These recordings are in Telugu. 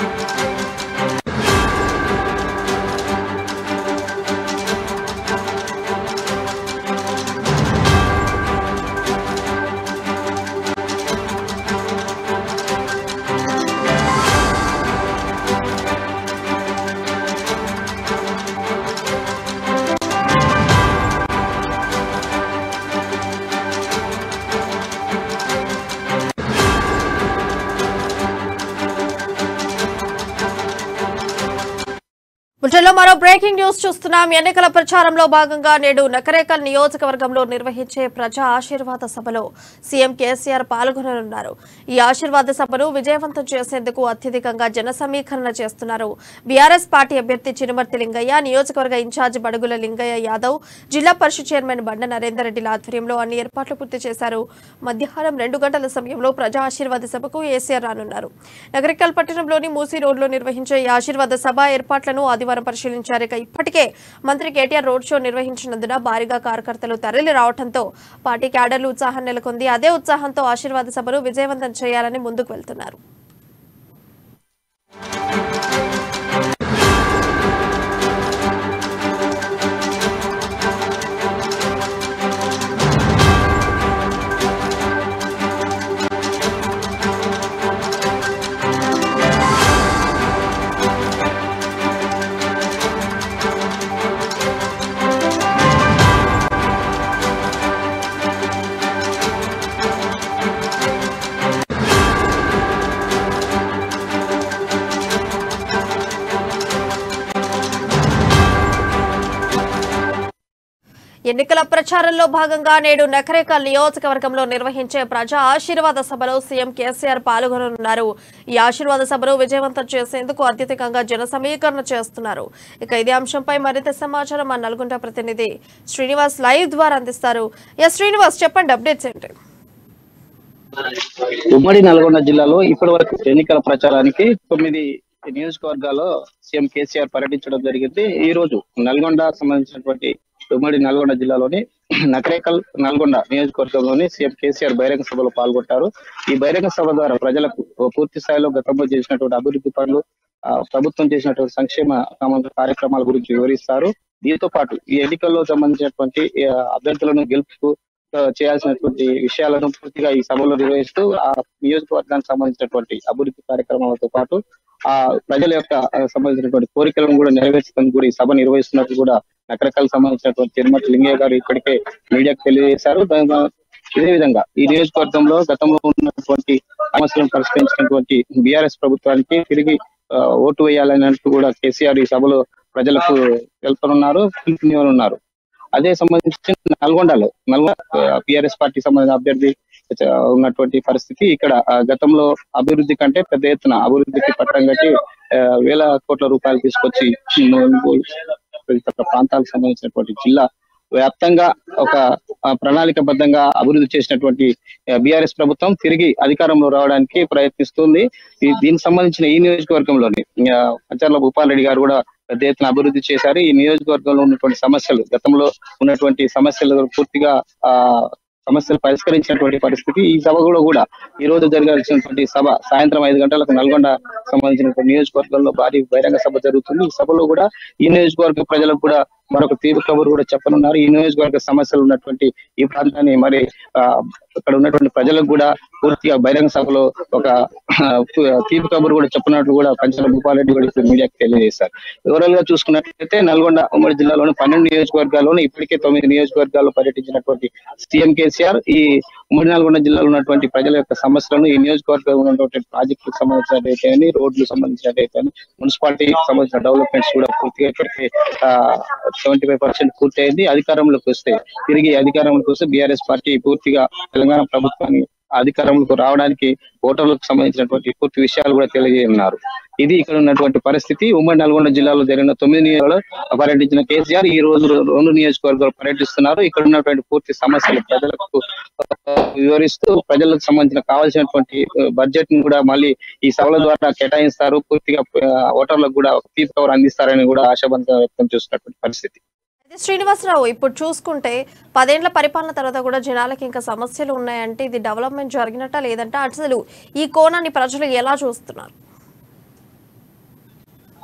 బులెటిన్లో మరో బ్రేకింగ్ న్యూస్ చూస్తున్నాం ఎన్నికల ప్రచారంలో భాగంగా నేడు నకరేకల్ నియోజకవర్గంలో నిర్వహించే ప్రజా ఆశీర్వాద సభలో సీఎం కేసీఆర్ పాల్గొననున్నారు ఈ ఆశీర్వాద సభను విజయవంతం చేసేందుకు అత్యధికంగా జన సమీకరణ చేస్తున్నారు బీఆర్ఎస్ పార్టీ అభ్యర్థి చినుమర్తి లింగయ్య నియోజకవర్గ ఇన్ఛార్జ్ బడుగుల లింగయ్య యాదవ్ జిల్లా పరిషత్ చైర్మన్ బండ నరేందర్ రెడ్డిల ఆధ్వర్యంలో అన్ని ఏర్పాట్లు పూర్తి చేశారు మధ్యాహ్నం రెండు గంటల సమయంలో ప్రజా ఆశీర్వాద సభకు ఏసీఆర్ రానున్నారు నగరికల్ పట్టణంలోని మూసీ రోడ్లో నిర్వహించే ఈ ఆశీర్వాద సభ ఏర్పాట్లను ఆదివారం పరిశీలించారు ఇక ఇప్పటికే మంత్రి కేటీఆర్ రోడ్ షో నిర్వహించినందున భారీగా కార్యకర్తలు తరలి రావడంతో పార్టీ క్యాడర్లు ఉత్సాహం నెలకొంది అదే ఉత్సాహంతో ఆశీర్వాద సభను విజయవంతం చేయాలని ముందుకు వెళ్తున్నారు ఎన్నికల ప్రచారంలో భాగంగా నేడు నకరేకల్ నియోజకవర్గంలో నిర్వహించే ప్రజా ఆశీర్వాద సభలో సీఎం కేసీఆర్ పాల్గొననున్నారు ఈ ఆశీర్వాద సభను విజయవంతం చేసేందుకు అత్యధికంగా జన సమీకరణ చేస్తున్నారు ఇక ఇదే అంశంపై మరింత సమాచారం మా నల్గొండ ప్రతినిధి శ్రీనివాస్ లైవ్ ద్వారా అందిస్తారు ఎస్ శ్రీనివాస్ చెప్పండి అప్డేట్స్ ఏంటి ఉమ్మడి నల్గొండ జిల్లాలో ఇప్పటి వరకు ఎన్నికల ప్రచారానికి తొమ్మిది నియోజకవర్గాల్లో సీఎం కేసీఆర్ పర్యటించడం జరిగింది ఈ రోజు నల్గొండ సంబంధించినటువంటి ఉమ్మడి నల్గొండ జిల్లాలోని నకరేకల్ నల్గొండ నియోజకవర్గంలోని సీఎం కేసీఆర్ బహిరంగ సభలో పాల్గొంటారు ఈ బహిరంగ సభ ద్వారా ప్రజలకు పూర్తి స్థాయిలో గతంలో చేసినటువంటి అభివృద్ధి పనులు ఆ, ప్రభుత్వం చేసినటువంటి సంక్షేమ సంబంధ కార్యక్రమాల గురించి వివరిస్తారు దీంతో పాటు ఈ ఎన్నికల్లో సంబంధించినటువంటి ఆ, అభ్యర్థులను గెలుపు ఆ, చేయాల్సినటువంటి విషయాలను పూర్తిగా ఈ సభలో నిర్వహిస్తూ ఆ నియోజకవర్గానికి సంబంధించినటువంటి అభివృద్ధి కార్యక్రమాలతో పాటు ఆ ప్రజల యొక్క ఆ, సంబంధించినటువంటి కోరికలను కూడా నెరవేర్చడానికి కూడా ఈ సభ నిర్వహిస్తున్నట్టు కూడా రకరకాల సంబంధించినటువంటి తిరుమతి లింగయ్య గారు ఇప్పటికే మీడియాకు తెలియజేశారు దాని- ఇదే విధంగా ఈ నియోజకవర్గంలో గతంలో ఉన్నటువంటి సమస్యలను పరిష్కరించినటువంటి బీఆర్ఎస్ ప్రభుత్వానికి తిరిగి ఆ, ఓటు వేయాలన్నట్టు కూడా కేసీఆర్ ఈ సభలో ప్రజలకు తెలుపనున్నారు పిలుపునివ్వనున్నారు అదే సంబంధించి నల్గొండలో నల్గొండ పిఆర్ఎస్ పార్టీ సంబంధించిన అభ్యర్థి ఆ, ఉన్నటువంటి పరిస్థితి ఇక్కడ ఆ, గతంలో అభివృద్ధి కంటే పెద్ద ఎత్తున అభివృద్ధికి పట్టం కట్టి ఆ, వేల కోట్ల రూపాయలు తీసుకొచ్చి తదితర ప్రాంతాలకు సంబంధించినటువంటి జిల్లా వ్యాప్తంగా ఒక ఆ, ప్రణాళికబద్ధంగా అభివృద్ధి చేసినటువంటి బీఆర్ఎస్ ప్రభుత్వం తిరిగి అధికారంలో రావడానికి ప్రయత్నిస్తుంది ఈ దీనికి సంబంధించిన ఈ నియోజకవర్గంలోని ఆ, పంచర్ల భూపాల్ రెడ్డి గారు కూడా పెద్ద ఎత్తున అభివృద్ధి చేశారు ఈ నియోజకవర్గంలో ఉన్నటువంటి సమస్యలు గతంలో ఉన్నటువంటి సమస్యలు పూర్తిగా ఆ సమస్యలు పరిష్కరించినటువంటి పరిస్థితి ఈ సభలో కూడా ఈ రోజు జరగాల్సినటువంటి సభ సాయంత్రం ఐదు గంటలకు నల్గొండ సంబంధించినటువంటి నియోజకవర్గంలో భారీ బహిరంగ సభ జరుగుతుంది ఈ సభలో కూడా ఈ నియోజకవర్గ ప్రజలకు కూడా మరొక తీర్పు కబురు కూడా చెప్పనున్నారు ఈ నియోజకవర్గ సమస్యలు ఉన్నటువంటి ఈ ప్రాంతాన్ని మరి ఆ, అక్కడ ఉన్నటువంటి ప్రజలకు కూడా పూర్తిగా బహిరంగ సభలో ఒక ఆ, తీర్పు కబురు కూడా చెప్పినట్లు కూడా పంచాల భూపాలరెడ్డి కూడా ఇప్పుడు మీడియాకి తెలియజేశారు ఓవరాల్ గా చూసుకున్నట్లయితే నల్గొండ ఉమ్మడి జిల్లాలోని పన్నెండు నియోజకవర్గాల్లోని ఇప్పటికే తొమ్మిది నియోజకవర్గాల్లో పర్యటించినటువంటి సీఎం కేసీఆర్ ఈ ఉమ్మడి నల్గొండ జిల్లాలో ఉన్నటువంటి ప్రజల యొక్క సమస్యలను ఈ నియోజకవర్గంలో ఉన్నటువంటి ప్రాజెక్టులకు సంబంధించినట్టయితే రోడ్లు సంబంధించినట్టయితే మున్సిపాలిటీకి సంబంధించిన డెవలప్మెంట్స్ కూడా పూర్తిగా ఇప్పటికే సెవెంటీ ఫైవ్ పర్సెంట్ పూర్తయింది అధికారంలోకి వస్తే తిరిగి అధికారంలోకి వస్తే బీఆర్ఎస్ పార్టీ పూర్తిగా తెలంగాణ ప్రభుత్వాన్ని అధికారంలోకి రావడానికి ఓటర్లకు సంబంధించినటువంటి పూర్తి విషయాలు కూడా తెలియజేయనున్నారు ఇది ఇక్కడ ఉన్నటువంటి పరిస్థితి ఉమ్మడి నల్గొండ జిల్లాలో జరిగిన తొమ్మిది నియోజకవర్గాల్లో పర్యటించిన కేసీఆర్ ఈ రోజు రెండు నియోజకవర్గాలు పర్యటిస్తున్నారు ఇక్కడ ఉన్నటువంటి పూర్తి సమస్యలు ప్రజలకు ఆ, వివరిస్తూ ప్రజలకు సంబంధించిన కావాల్సినటువంటి బడ్జెట్ ని కూడా మళ్ళీ ఈ సభల ద్వారా కేటాయిస్తారు పూర్తిగా ఆ, ఓటర్లకు కూడా తీర్పు కవర్ అందిస్తారని కూడా ఆశాబంధంగా వ్యక్తం చేస్తున్నటువంటి పరిస్థితి అయితే శ్రీనివాసరావు ఇప్పుడు చూసుకుంటే పదేండ్ల పరిపాలన తర్వాత కూడా జనాలకి ఇంకా సమస్యలు ఉన్నాయంటే ఇది డెవలప్మెంట్ జరిగినట్ట లేదంటే అసలు ఈ కోణాన్ని ప్రజలు ఎలా చూస్తున్నారు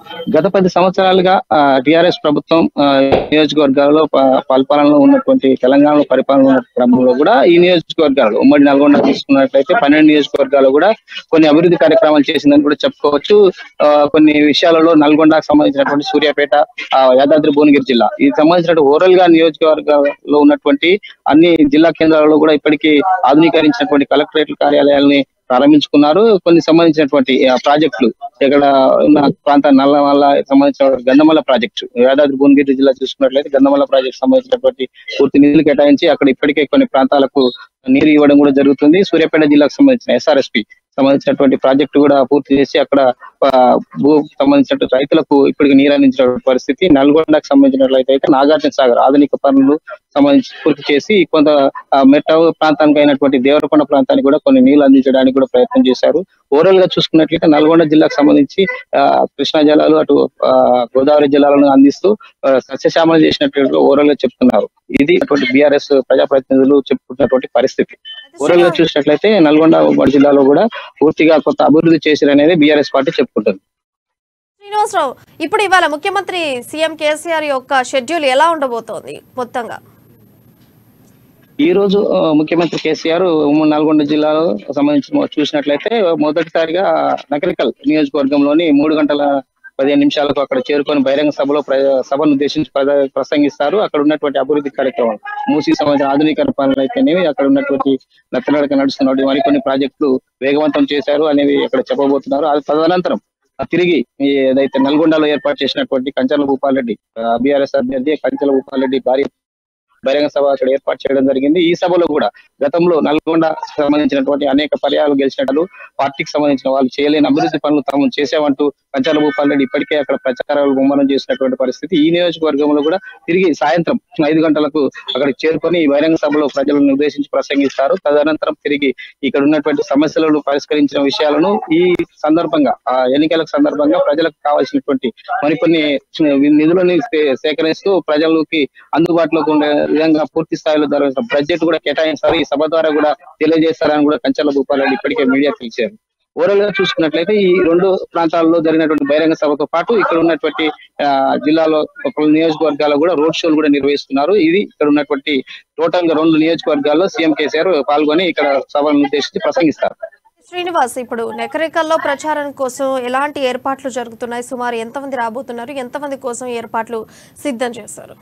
గత పది సంవత్సరాలుగా టిఆర్ఎస్ ప్రభుత్వం ఆ, నియోజకవర్గాల్లో ప- పరిపాలనలో ఉన్నటువంటి తెలంగాణలో పరిపాలన ఉన్న క్రమంలో కూడా ఈ నియోజకవర్గాలు ఉమ్మడి నల్గొండ తీసుకున్నట్లయితే పన్నెండు నియోజకవర్గాలు కూడా కొన్ని అభివృద్ధి కార్యక్రమాలు చేసిందని కూడా చెప్పుకోవచ్చు ఆ, కొన్ని విషయాలలో నల్గొండకు సంబంధించినటువంటి సూర్యాపేట ఆ, యాదాద్రి భువనగిరి జిల్లా ఇది సంబంధించిన ఓవరాల్ గా నియోజకవర్గాల్లో ఉన్నటువంటి అన్ని జిల్లా కేంద్రాలలో కూడా ఇప్పటికీ ఆధునీకరించినటువంటి కలెక్టరేట్ కార్యాలయాలని ప్రారంభించుకున్నారు కొన్ని సంబంధించినటువంటి ఆ, ప్రాజెక్టులు ఇక్కడ ఉన్న ప్రాంత నల్లమల్ల సంబంధించిన గంధమల్ల ప్రాజెక్టు యాదాద్రి భువనగిరి జిల్లా చూసుకున్నట్లయితే గంధమల్ల ప్రాజెక్ట్ సంబంధించినటువంటి పూర్తి నిధులు కేటాయించి అక్కడ ఇప్పటికే కొన్ని ప్రాంతాలకు నీరు ఇవ్వడం కూడా జరుగుతుంది సూర్యాపేట జిల్లాకు సంబంధించిన ఎస్ఆర్ఎస్పి సంబంధించినటువంటి ప్రాజెక్టు కూడా పూర్తి చేసి అక్కడ ఆ, భూ సంబంధించిన రైతులకు ఇప్పటికి నీరు అందించిన పరిస్థితి నల్గొండకు సంబంధించినట్లయితే అయితే నాగార్జున సాగర్ ఆధునిక పనులు సంబంధించి పూర్తి చేసి కొంత ఆ, మెట్ట ప్రాంతానికి అయినటువంటి దేవరకొండ ప్రాంతానికి కూడా కొన్ని నీళ్లు అందించడానికి కూడా ప్రయత్నం చేశారు ఓవరాల్ గా చూసుకున్నట్లయితే నల్గొండ జిల్లాకు సంబంధించి ఆ, కృష్ణా జలాలు అటు ఆ, గోదావరి జిల్లాలను అందిస్తూ ఆ, సస్యశ్యామలం చేసినట్టు ఓవరాల్ గా చెప్తున్నారు ఇది అటువంటి బీఆర్ఎస్ ప్రజాప్రతినిధులు చెప్పుకుంటున్నటువంటి పరిస్థితి ఓవరాల్ గా చూసినట్లయితే నల్గొండ ఉమ్మడి జిల్లాలో కూడా పూర్తిగా కొత్త అభివృద్ధి చేశారు అనేది బీఆర్ఎస్ పార్టీ చెప్పుకుంటుంది శ్రీనివాసరావు ఇప్పుడు ఇవాళ ముఖ్యమంత్రి సీఎం కేసీఆర్ యొక్క షెడ్యూల్ ఎలా ఉండబోతోంది మొత్తంగా ఈ రోజు ఆ, ముఖ్యమంత్రి కేసీఆర్ ఉమ్మడి నల్గొండ జిల్లాలో సంబంధించి మొ- చూసినట్లయితే మొదటిసారిగా నకరికల్ నియోజకవర్గంలోని మూడు గంటల పదిహేను నిమిషాలకు అక్కడ చేరుకొని బహిరంగ సభలో ప్ర- సభను ఉద్దేశించి ప్రద- ప్రసంగిస్తారు అక్కడ ఉన్నటువంటి అభివృద్ధి కార్యక్రమాలు మూసీ సంబంధించిన ఆధునీకరణ పనులు అయితేనేవి అక్కడ ఉన్నటువంటి నత్తనడక నడుస్తున్నటువంటి మరికొన్ని ప్రాజెక్టులు వేగవంతం చేశారు అనేవి అక్కడ చెప్పబోతున్నారు అది తదనంతరం ఆ, తిరిగి ఈ ఏదైతే నల్గొండలో ఏర్పాటు చేసినటువంటి కంచర్ల భూపాల్ రెడ్డి బీఆర్ఎస్ అభ్యర్థి కంచర్ల భూపాల్ రెడ్డి భారీ బహిరంగ సభ అక్కడ ఏర్పాటు చేయడం జరిగింది ఈ సభలో కూడా గతంలో నల్గొండ సంబంధించినటువంటి అనేక పర్యాలు గెలిచినట్లు పార్టీకి సంబంధించిన వాళ్ళు చేయలేని అభివృద్ధి పనులు తాము చేసామంటూ పంచాల భూపాల్ రెడ్డి ఇప్పటికే అక్కడ ప్రచారాలు ముమ్మరం చేసినటువంటి పరిస్థితి ఈ నియోజకవర్గంలో కూడా తిరిగి సాయంత్రం ఐదు గంటలకు అక్కడికి చేరుకొని ఈ బహిరంగ సభలో ప్రజలను ఉద్దేశించి ప్రసంగిస్తారు తదనంతరం తిరిగి ఇక్కడ ఉన్నటువంటి సమస్యలను పరిష్కరించిన విషయాలను ఈ సందర్భంగా ఆ ఎన్నికల సందర్భంగా ప్రజలకు కావాల్సినటువంటి మరికొన్ని నిధులను సే- సేకరిస్తూ ప్రజలకి అందుబాటులోకి ఉండే విధంగా పూర్తి స్థాయిలో జరగాల్సిన బడ్జెట్ కూడా కేటాయిస్తారు ఈ సభ ద్వారా కూడా తెలియజేస్తారని కూడా కంచెల భూపాలని ఇప్పటికే మీడియా తెలిసారు ఓవరాల్ గా చూసుకున్నట్లయితే ఈ రెండు ప్రాంతాల్లో జరిగినటువంటి బహిరంగ సభతో పాటు ఇక్కడ ఉన్నటువంటి ఆ, జిల్లాలో ఒక నియోజకవర్గాల్లో కూడా రోడ్ షోలు కూడా నిర్వహిస్తున్నారు ఇది ఇక్కడ ఉన్నటువంటి టోటల్ గా రెండు నియోజకవర్గాల్లో సీఎం కేసీఆర్ పాల్గొని ఇక్కడ సభలను ఉద్దేశించి ప్రసంగిస్తారు శ్రీనివాస్ ఇప్పుడు నెకరికల్లో ప్రచారం కోసం ఎలాంటి ఏర్పాట్లు జరుగుతున్నాయి సుమారు ఎంతమంది రాబోతున్నారు ఎంతమంది కోసం ఏర్పాట్లు సిద్ధం చేశారు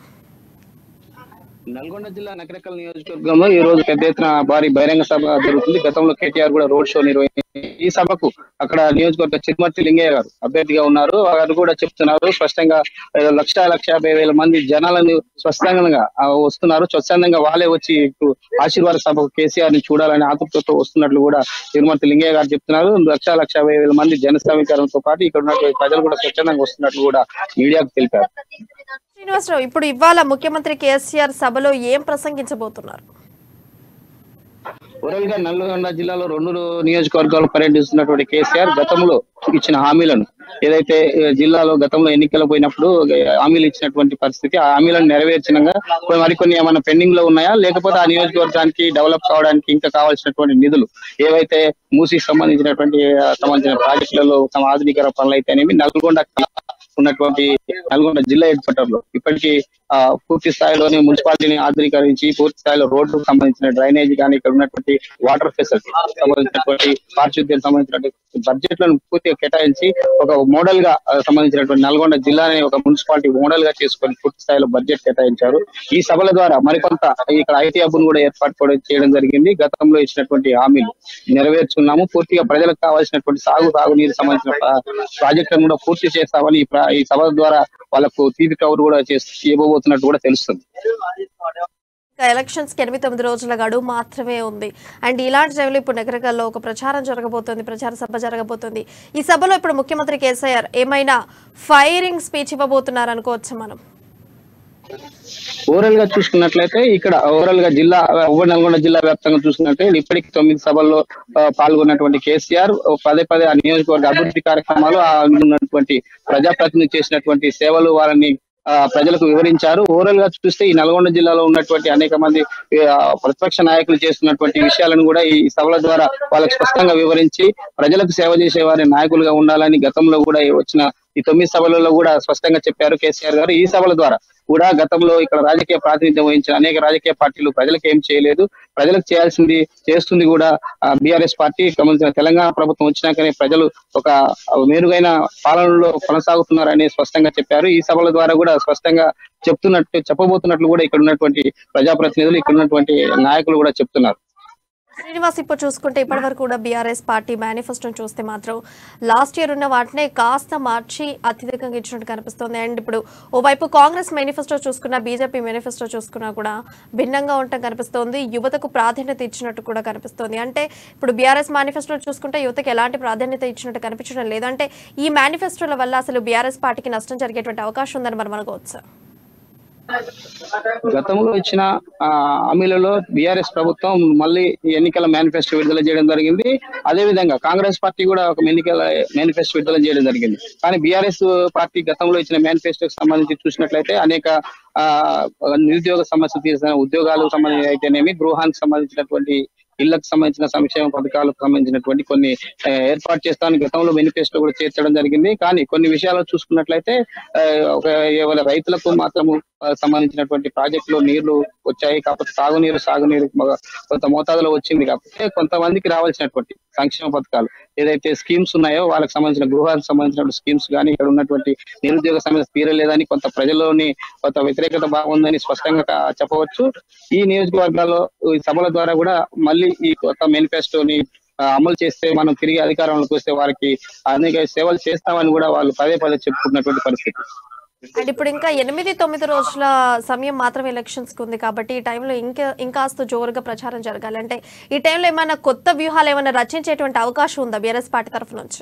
నల్గొండ జిల్లా నకరకల్ నియోజకవర్గంలో ఈ రోజు పెద్ద ఎత్తున భారీ బహిరంగ సభ జరుగుతుంది గతంలో కేటీఆర్ కూడా రోడ్ షో నిర్వహించింది ఈ సభకు అక్కడ నియోజకవర్గ చిరుమర్తి లింగయ్య గారు అభ్యర్థిగా ఉన్నారు వారు కూడా చెప్తున్నారు స్పష్టంగా ఏదో లక్ష లక్ష యాభై వేల మంది జనాలను స్పష్టంగా ఆ, వస్తున్నారు స్వచ్ఛందంగా వాళ్ళే వచ్చి ఇటు ఆశీర్వాద సభకు కేసీఆర్ ని చూడాలని ఆతృతతో వస్తున్నట్లు కూడా తిరుమతి లింగయ్య గారు చెప్తున్నారు లక్ష లక్ష యాభై వేల మంది జన సమీకరణతో పాటు ఇక్కడ ఉన్నటువంటి ప్రజలు కూడా స్వచ్ఛందంగా వస్తున్నట్లు కూడా మీడియాకు తెలిపారు శ్రీనివాసరావు ఇప్పుడు ఇవాళ ముఖ్యమంత్రి కేసీఆర్ సభలో ఏం ప్రసంగించబోతున్నారు ఓవరాల్ గా నల్గొండ జిల్లాలో రెండు నియోజకవర్గాలు పర్యటిస్తున్నటువంటి కేసీఆర్ గతంలో ఇచ్చిన హామీలను ఏదైతే ఏ, జిల్లాలో గతంలో ఎన్నికలు పోయినప్పుడు ఏ, హామీలు ఇచ్చినటువంటి పరిస్థితి ఆ హామీలను నెరవేర్చినంగా కొన్ని- మరికొన్ని ఏమైనా పెండింగ్ లో ఉన్నాయా లేకపోతే ఆ నియోజకవర్గానికి డెవలప్ కావడానికి ఇంకా కావాల్సినటువంటి నిధులు ఏవైతే మూసీకి సంబంధించినటువంటి ఆ, సంబంధించిన ప్రాజెక్టులలో తమ ఆధునికర పనులు అయితేనేమి నల్గొండ ఉన్నటువంటి నల్గొండ జిల్లా హెడ్ క్వార్టర్ లో ఇప్పటికీ ఆ, పూర్తి స్థాయిలోని మున్సిపాలిటీని ఆధునీకరించి పూర్తి స్థాయిలో రోడ్డు సంబంధించిన డ్రైనేజ్ కానీ ఇక్కడ ఉన్నటువంటి వాటర్ ఫెసిలిటీ సంబంధించినటువంటి పారిశుద్ధ్యం సంబంధించినటువంటి బడ్జెట్లను పూర్తిగా కేటాయించి ఒక మోడల్ గా ఆ, సంబంధించినటువంటి నల్గొండ జిల్లాని ఒక మున్సిపాలిటీ మోడల్ గా చేసుకొని పూర్తి స్థాయిలో బడ్జెట్ కేటాయించారు ఈ సభల ద్వారా మరికొంత ఇక్కడ ఐటీ హబ్ కూడా ఏర్పాటు కూడా చేయడం జరిగింది గతంలో ఇచ్చినటువంటి హామీలు నెరవేర్చుకున్నాము పూర్తిగా ప్రజలకు కావాల్సినటువంటి సాగు సాగునీరు సంబంధించిన ప్రా- ప్రాజెక్టులను కూడా పూర్తి చేస్తామని ఈ ప్ర- ఈ సభ ద్వారా వాళ్ళకు తీపి కవర్ కూడా చేసి ఇవ్వబోతున్నట్టు కూడా తెలుస్తుంది ఇంకా ఎలక్షన్స్ కి ఎనిమిది తొమ్మిది రోజుల గడువు మాత్రమే ఉంది అండ్ ఇలాంటి టైంలో ఇప్పుడు నగరకల్లో ఒక ప్రచారం జరగబోతోంది ప్రచార సభ జరగబోతోంది ఈ సభలో ఇప్పుడు ముఖ్యమంత్రి కేసీఆర్ ఏమైనా ఫైరింగ్ స్పీచ్ ఇవ్వబోతున్నారు అనుకోవచ్చు మనం ఓవరాల్ గా చూసుకున్నట్లయితే ఇక్కడ ఓవరాల్ గా జిల్లా ఉమ్మడి నల్గొండ జిల్లా వ్యాప్తంగా చూసుకున్నట్లయితే ఇప్పటికి తొమ్మిది సభల్లో ఆ, పాల్గొన్నటువంటి కేసీఆర్ పదే పదే ఆ నియోజకవర్గ అభివృద్ధి కార్యక్రమాలు ఆ ఉన్నటువంటి ప్రజాప్రతినిధి చేసినటువంటి సేవలు వారిని ఆ, ప్రజలకు వివరించారు ఓవరాల్ గా చూస్తే ఈ నల్గొండ జిల్లాలో ఉన్నటువంటి అనేక మంది ఆ, ప్రతిపక్ష నాయకులు చేస్తున్నటువంటి విషయాలను కూడా ఈ సభల ద్వారా వాళ్ళకి స్పష్టంగా వివరించి ప్రజలకు సేవ చేసే వారి నాయకులుగా ఉండాలని గతంలో కూడా వచ్చిన ఈ తొమ్మిది సభలలో కూడా స్పష్టంగా చెప్పారు కేసీఆర్ గారు ఈ సభల ద్వారా కూడా గతంలో ఇక్కడ రాజకీయ ప్రాతినిధ్యం వహించిన అనేక రాజకీయ పార్టీలు ప్రజలకు ఏం చేయలేదు ప్రజలకు చేయాల్సింది చేస్తుంది కూడా బీఆర్ఎస్ పార్టీ గమనించిన తెలంగాణ ప్రభుత్వం వచ్చినాకనే ప్రజలు ఒక మెరుగైన పాలనలో కొనసాగుతున్నారని స్పష్టంగా చెప్పారు ఈ సభల ద్వారా కూడా స్పష్టంగా చెప్తున్నట్టు చెప్పబోతున్నట్లు కూడా ఇక్కడ ఉన్నటువంటి ప్రజాప్రతినిధులు ఇక్కడ ఉన్నటువంటి నాయకులు కూడా చెప్తున్నారు శ్రీనివాస్ ఇప్పుడు చూసుకుంటే ఇప్పటి వరకు కూడా బీఆర్ఎస్ పార్టీ మేనిఫెస్టోని చూస్తే మాత్రం లాస్ట్ ఇయర్ ఉన్న వాటినే కాస్త మార్చి అత్యధికంగా ఇచ్చినట్టు కనిపిస్తుంది అండ్ ఇప్పుడు ఓవైపు కాంగ్రెస్ మేనిఫెస్టో చూసుకున్నా బీజేపీ మేనిఫెస్టో చూసుకున్నా కూడా భిన్నంగా ఉండటం కనిపిస్తోంది యువతకు ప్రాధాన్యత ఇచ్చినట్టు కూడా కనిపిస్తోంది అంటే ఇప్పుడు బీఆర్ఎస్ మేనిఫెస్టో చూసుకుంటే యువతకు ఎలాంటి ప్రాధాన్యత ఇచ్చినట్టు కనిపించడం లేదు అంటే ఈ మేనిఫెస్టోల వల్ల అసలు బీఆర్ఎస్ పార్టీకి నష్టం జరిగేటువంటి అవకాశం ఉందని మనం అనుకోవచ్చు గతంలో ఇచ్చిన ఆ, హామీలలో బీఆర్ఎస్ ప్రభుత్వం మళ్ళీ ఈ ఎన్నికల మేనిఫెస్టో విడుదల చేయడం జరిగింది అదే విధంగా కాంగ్రెస్ పార్టీ కూడా ఒక ఎన్నికల మేనిఫెస్టో విడుదల చేయడం జరిగింది కానీ బీఆర్ఎస్ పార్టీ గతంలో ఇచ్చిన మేనిఫెస్టోకి సంబంధించి చూసినట్లయితే అనేక ఆ నిరుద్యోగ సమస్య తీసిన ఉద్యోగాలకు సంబంధించి అయితేనేమి గృహానికి సంబంధించినటువంటి ఇళ్లకు సంబంధించిన సంక్షేమ పథకాలకు సంబంధించినటువంటి కొన్ని ఆ, ఏర్పాటు చేస్తానని గతంలో మేనిఫెస్టో కూడా చేర్చడం జరిగింది కానీ కొన్ని విషయాలు చూసుకున్నట్లయితే ఆ, ఒక కేవలం రైతులకు మాత్రము ఆ, సంబంధించినటువంటి ప్రాజెక్టులు నీళ్లు వచ్చాయి కాకపోతే తాగునీరు సాగునీరు మగ- కొంత మోతాదులో వచ్చింది కాకపోతే కొంతమందికి రావాల్సినటువంటి సంక్షేమ పథకాలు ఏదైతే స్కీమ్స్ ఉన్నాయో వాళ్ళకి సంబంధించిన గృహాలకు సంబంధించిన స్కీమ్స్ కానీ ఇక్కడ ఉన్నటువంటి నిరుద్యోగ సమస్య తీరలేదని కొంత ప్రజల్లోని కొంత వ్యతిరేకత బాగుందని స్పష్టంగా కా- చెప్పవచ్చు ఈ నియోజకవర్గాల్లో ఈ సభల ద్వారా కూడా మళ్ళీ ఈ కొత్త మేనిఫెస్టోని ఆ, అమలు చేస్తే మనం తిరిగి అధికారంలోకి వస్తే వారికి అనేక సేవలు చేస్తామని కూడా వాళ్ళు పదే పదే చెప్పుకున్నటువంటి పరిస్థితి అండ్ ఇప్పుడు ఇంకా ఎనిమిది తొమ్మిది రోజుల సమయం మాత్రం ఎలక్షన్స్ కి ఉంది కాబట్టి ఈ టైంలో ఇంకా ఇంకాస్త జోరుగా ప్రచారం జరగాలి అంటే ఈ టైంలో ఏమైనా కొత్త వ్యూహాలు ఏమైనా రచించేటువంటి అవకాశం ఉందా బీఆర్ఎస్ పార్టీ తరఫు నుంచి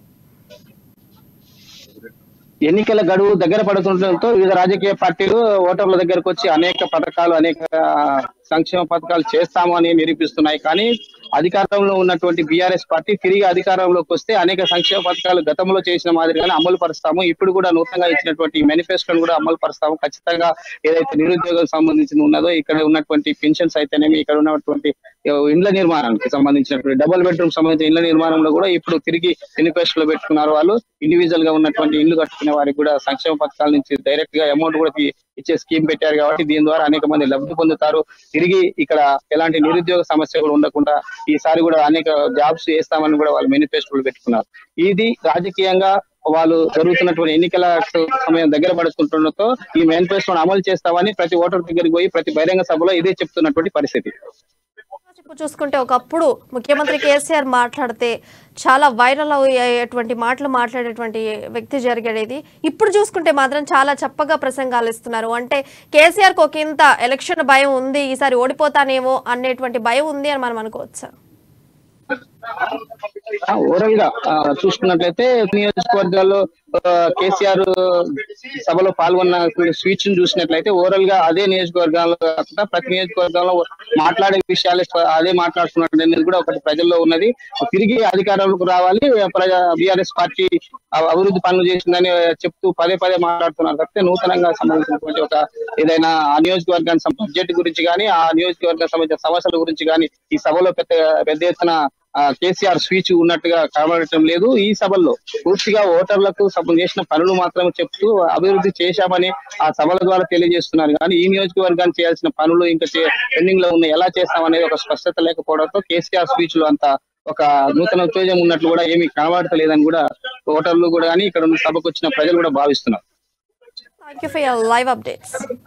ఎన్నికల గడువు దగ్గర పడుతుండటంతో వివిధ రాజకీయ పార్టీలు ఓటర్ల దగ్గరకు వచ్చి అనేక పథకాలు అనేక సంక్షేమ పథకాలు చేస్తాము అని నిరూపిస్తున్నాయి కానీ అధికారంలో ఉన్నటువంటి బీఆర్ఎస్ పార్టీ తిరిగి అధికారంలోకి వస్తే అనేక సంక్షేమ పథకాలు గతంలో చేసిన మాదిరిగానే అమలు పరుస్తాము ఇప్పుడు కూడా నూతనంగా ఇచ్చినటువంటి మేనిఫెస్టోను కూడా అమలు పరుస్తాము ఖచ్చితంగా ఏదైతే నిరుద్యోగం సంబంధించి ఉన్నదో ఇక్కడ ఉన్నటువంటి పెన్షన్స్ అయితేనేమి ఇక్కడ ఉన్నటువంటి ఇండ్ల నిర్మాణానికి సంబంధించినటువంటి డబుల్ బెడ్రూమ్ సంబంధించిన ఇండ్ల నిర్మాణంలో కూడా ఇప్పుడు తిరిగి మేనిఫెస్టోలో పెట్టుకున్నారు వాళ్ళు ఇండివిజువల్ గా ఉన్నటువంటి ఇల్లు కట్టుకునే వారికి కూడా సంక్షేమ పథకాల నుంచి డైరెక్ట్ గా అమౌంట్ కూడా తీ- ఇచ్చే స్కీమ్ పెట్టారు కాబట్టి దీని ద్వారా అనేక మంది లబ్ధి పొందుతారు తిరిగి ఇక్కడ ఎలాంటి నిరుద్యోగ సమస్య కూడా ఉండకుండా ఈసారి కూడా అనేక జాబ్స్ వేస్తామని కూడా వాళ్ళు మేనిఫెస్టోలు పెట్టుకున్నారు ఇది రాజకీయంగా వాళ్ళు జరుగుతున్నటువంటి ఎన్నికల సమయం దగ్గర పడుతుండటంతో ఈ మేనిఫెస్టోను అమలు చేస్తామని ప్రతి ఓటర్ దగ్గరికి పోయి ప్రతి బహిరంగ సభలో ఇదే చెప్తున్నటువంటి పరిస్థితి ఇప్పుడు చూసుకుంటే ఒకప్పుడు ముఖ్యమంత్రి కేసీఆర్ మాట్లాడితే చాలా వైరల్ అయ్యేటువంటి మాటలు మాట్లాడేటువంటి వ్యక్తి జరిగేది ఇప్పుడు చూసుకుంటే మాత్రం చాలా చప్పగా ప్రసంగాలు ఇస్తున్నారు అంటే కేసీఆర్కి ఒక ఇంత ఎలక్షన్ భయం ఉంది ఈసారి ఓడిపోతానేమో అనేటువంటి భయం ఉంది అని మనం అనుకోవచ్చు ఓవరాల్ గా ఆ, చూసుకున్నట్లయితే నియోజకవర్గాల్లో ఆ, కేసీఆర్ సభలో పాల్గొన్న స్పీచ్ ని చూసినట్లయితే ఓవరాల్ గా అదే నియోజకవర్గాల్లో కాకుండా ప్రతి నియోజకవర్గంలో మాట్లాడే విషయాలే స్వ- అదే మాట్లాడుతున్నట్టు అనేది కూడా ఒకటి ప్రజల్లో ఉన్నది తిరిగి అధికారంలోకి రావాలి ప్రజా బీఆర్ఎస్ పార్టీ అ- అభివృద్ధి పనులు చేసిందని చెప్తూ పదే పదే మాట్లాడుతున్నారు తప్పితే నూతనంగా సంబంధించినటువంటి ఒక ఏదైనా ఆ నియోజకవర్గానికి సం- బడ్జెట్ గురించి కానీ ఆ నియోజకవర్గానికి సంబంధించిన సమస్యల గురించి కానీ ఈ సభలో పెద్ద పెద్ద ఎత్తున ఆ, కేసీఆర్ స్పీచ్ ఉన్నట్టుగా కనబడటం లేదు ఈ సభల్లో పూర్తిగా ఓటర్లకు సభ చేసిన పనులు మాత్రమే చెప్తూ అభివృద్ధి చేశామని ఆ సభల ద్వారా తెలియజేస్తున్నారు కానీ ఈ నియోజకవర్గానికి చేయాల్సిన పనులు ఇంకా పెండింగ్ లో ఉన్న ఎలా చేస్తామనేది ఒక స్పష్టత లేకపోవడంతో కేసీఆర్ స్పీచ్ లో అంత ఒక నూతన ఉత్తేజం ఉన్నట్లు కూడా ఏమీ కనబడతలేదని కూడా ఓటర్లు కూడా కానీ ఇక్కడ ఉన్న సభకు వచ్చిన ప్రజలు కూడా భావిస్తున్నారు thank you for your live updates